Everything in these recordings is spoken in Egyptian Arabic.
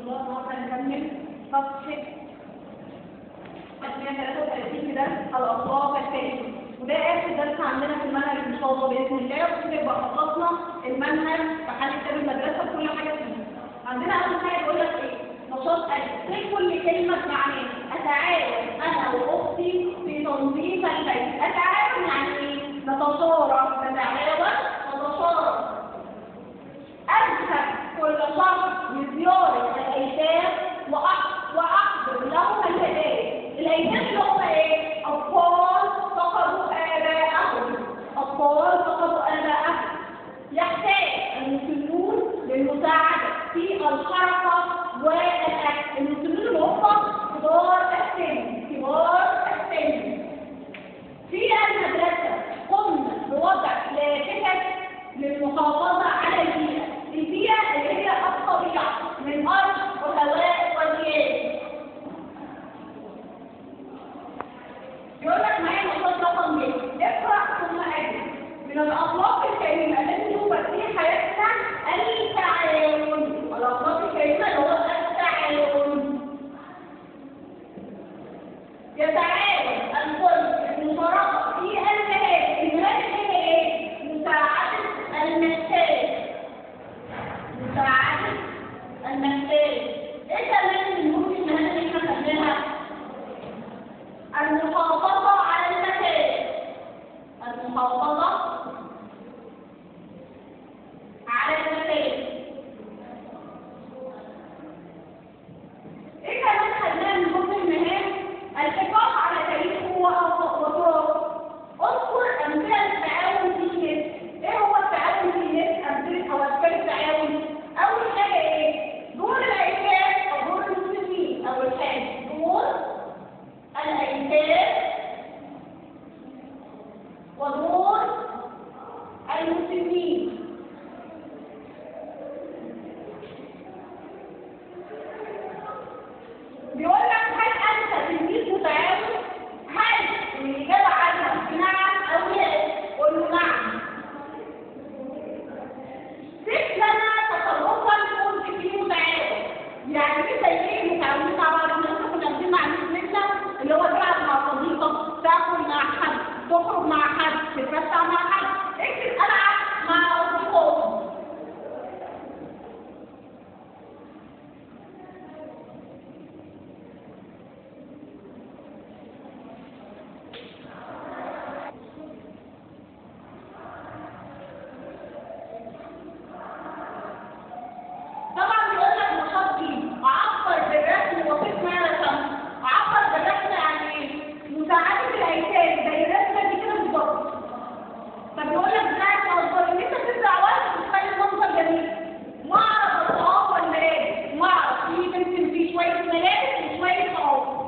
الله النهارده هنكمل صفحة 133 في درس الأصوات الثاني وده آخر درس عندنا في المنهج إن شاء الله بإذن الله وكده يبقى خلصنا المنهج بحال كتاب المدرسة بكل حاجة فيه. عندنا أول حاجة يقول لك إيه؟ نشاط ألف في كل كلمة معناه أتعاون أنا وأختي في تنظيف البيت أتعاون يعني إيه؟ نتشارك نتعاون نتشارك أذهب كل شهر لزيارة الأيتام وأح- وأحضر لهم الهدايا الأيتام اللي هم إيه؟ أطفال فقدوا آباءهم أطفال فقدوا آباءهم يحتاج المسلمون للمساعدة في الحركة والأكل المسلمون اللي هم كبار السن كبار السن في المدرسة قمنا بوضع لافتة للمحافظة على البيئة البيئة اللي هي الطبيعة من أرض وهواء وثياب يقول لك معايا نشاط رقم ب اقرأ ثم أجل من الأخلاق الكريمة التي توجد في حياتنا التعاون الأخلاق الكريمة اللي هو التعاون يتعاون الكل في المشاركة في المهام المهام هي ايه؟ مساعدة المحتاج مساعدة المحتاج ايه كمان من ممكن المهام اللي احنا خدناها؟ المحافظة على المكان المحافظة على المكان ايه كمان خدناه من ضمن المهام الحفاظ على تاريخه وتراثه اذكر امثله التعاون في مصر ايه هو التعاون في مصر امثله او اشكال التعاون اول حاجه ايه دور الايتام او دور المسلمين اول حاجه دور الايتام ودور المسلمين بيقول لك هل انت تلميذ متعاون؟ هل الاجابه عنها نعم او لا؟ قول له نعم. صف لنا تصرفا كنت فيه متعاون. يعني ايه زي ايه متعاونين مع بعض؟ ان احنا كنا قاعدين مع مثلنا اللي هو تلعب مع صديقك، تاكل مع حد، تخرج مع حد، تتمتع مع حد، اكتب العب مع اصدقائي. طبعا بيقول لك نشاط دي عبر بالرسم وصف ما رسم عبر بالرسم يعني ايه؟ مساعدة الايتام زي الرسمة دي كده بالظبط فبيقول لك بتاعت اصغر ان انت تزرع ورد وتخلي المنظر جميل معرض الطعام والملابس معرض فيه ترسم فيه شوية ملابس وشوية طعام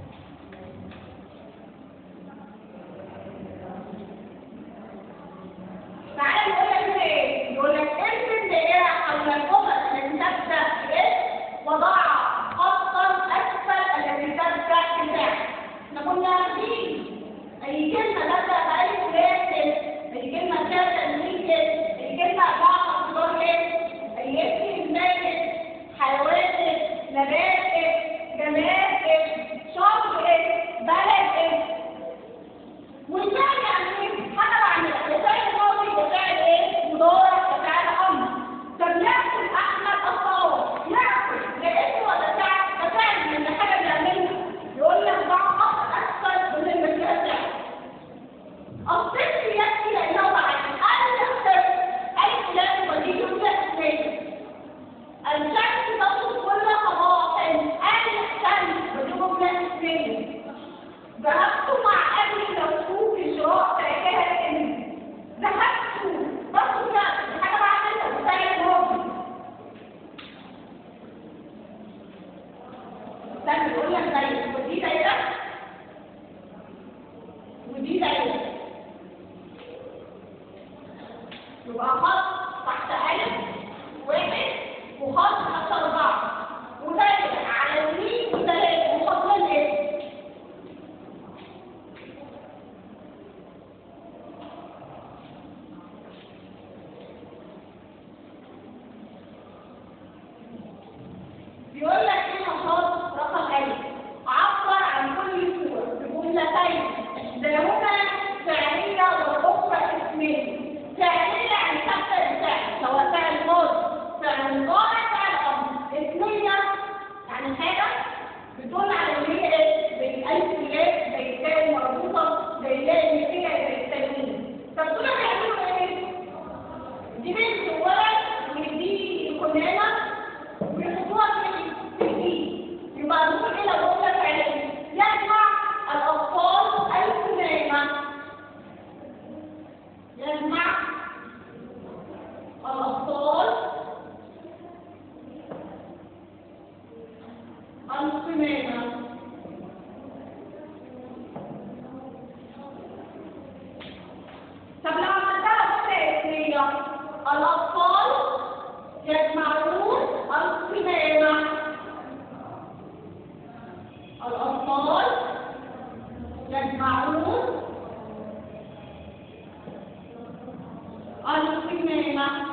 تعالى يقول لك هنا ايه؟ يقول لك ارسم دائرة حول الجمل التي تبدأ باسم وضع خطا أسفل التي تبدأ بفعل. احنا كنا عارفين أي كلمة تبدأ بألف لام اسم، أي كلمة فيها تنوين اسم، أي كلمة أربعة أخبار اسم، أي اسم مالك، حيوان اسم، نبات اسم، جماد اسم، شخص اسم، بلد اسم. والفعل يعني ايه؟ حاجة بعملها، يا فعل ماضي يا فعل ايه؟ مضارع يا فعل أمر. طب ياكل أحمد الطاوة، ياكل ده اسم ولا فعل؟ ده فعل من الحاجة بيعملها. يقول لك ضع خط أسفل من المسيرة فعل. الطفل يبكي لأنه ضعيف، أنا الطفل أي كلام وليه جملة اسمية. الشمس تطلب كل صباح، أنا الشمس ودي جملة اسمية. ذهبت مع أبي لوسوق شراء فاكهة الكنز ذهبت برضه كده حاجة بعملها بتاعي الماضي استنى بيقول لك دايرة ودي دايرة ودي دايرة يبقى خط تحت ألف واحد وخط تحت أربعة ودايرة على اليمين وثلاثة وخطين اسم بيقول القمامة طب لو عملتها جملة اسمية الأطفال يجمعون القمامة الأطفال يجمعون القمامة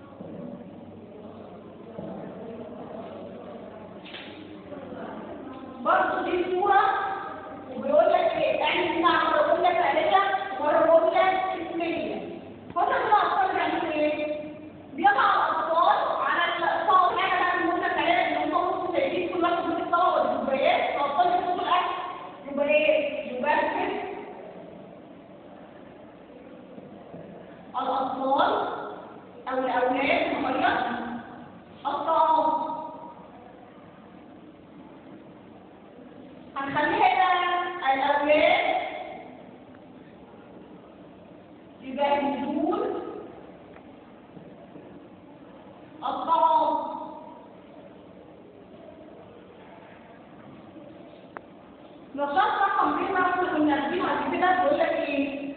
برضه دي صورة وبيقول لك ايه يعني اسمع مرة جملة فعلية مرة جملة اسمية هنا بقى الأطفال بيعملوا ايه؟ بيضع الأطفال على الأطفال حاجة بقى من الجملة الفعلية اللي هم ممكن شايفين كل واحد من الطلبة والكوبايات الأطفال يحطوا الأكل يبقى ايه؟ يبرد الأطفال أو الأولاد مغير الطعام هنخليها هنا الأولاد يجهزون الطعام نشاط رقم بيه بقى اللي كنا ناخدينه قبل كده بيقول لك ايه؟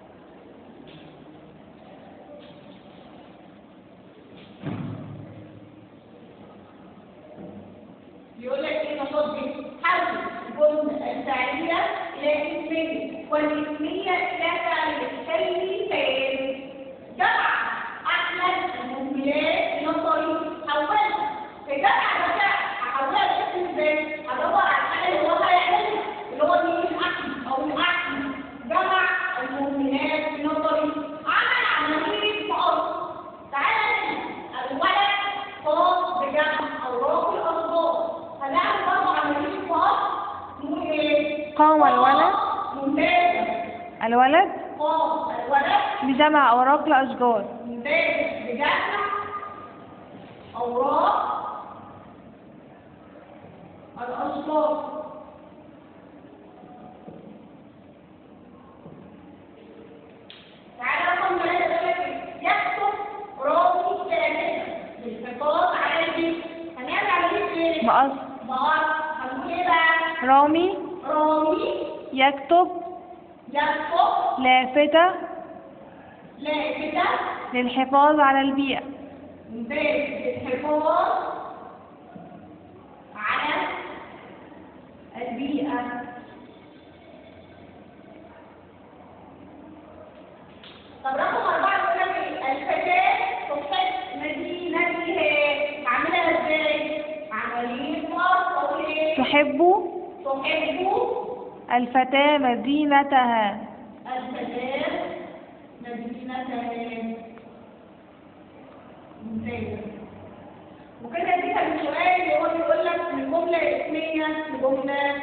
يقول لك ايه نشاط دي حول الجملة الفعلية إلى اسمية والاسمية إلى فعلية كلمتين جمع أحمد المهملات نظري حولها في جمع بقى هحولها بشكل ازاي؟ هدور على الحاجة اللي هو هيعملها اللي هو مين الأحمد أو الأحمد جمع المهملات نظري عمل عملية مقص تعالى الولد قام بجمع أوراق الأصدار هنعمل برضه عملية مقص نقول إيه؟ قام الولد ممتازة الولد قام الولد بجمع أوراق الأشجار ممتاز بجمع أوراق الأشجار تعالى رقم ثلاثة ده لك يكتب رامي ثلاثة للحفاظ على البيت هنعمل عملية ايه؟ مقص مقص هنقول ايه بقى؟ رامي رامي يكتب يكتب لافتة لافتة للحفاظ على البيئة ممتاز الحفاظ على البيئة طب رقم أربعة يقول لك إيه؟ الفتاة تحب مدينتها عاملها ازاي؟ عملية مقص ايه؟ تحب تحب الفتاة مدينتها الفتاة مدينتها ممتازة وكده اديتك السؤال اللي هو بيقول لك من جملة اسمية لجملة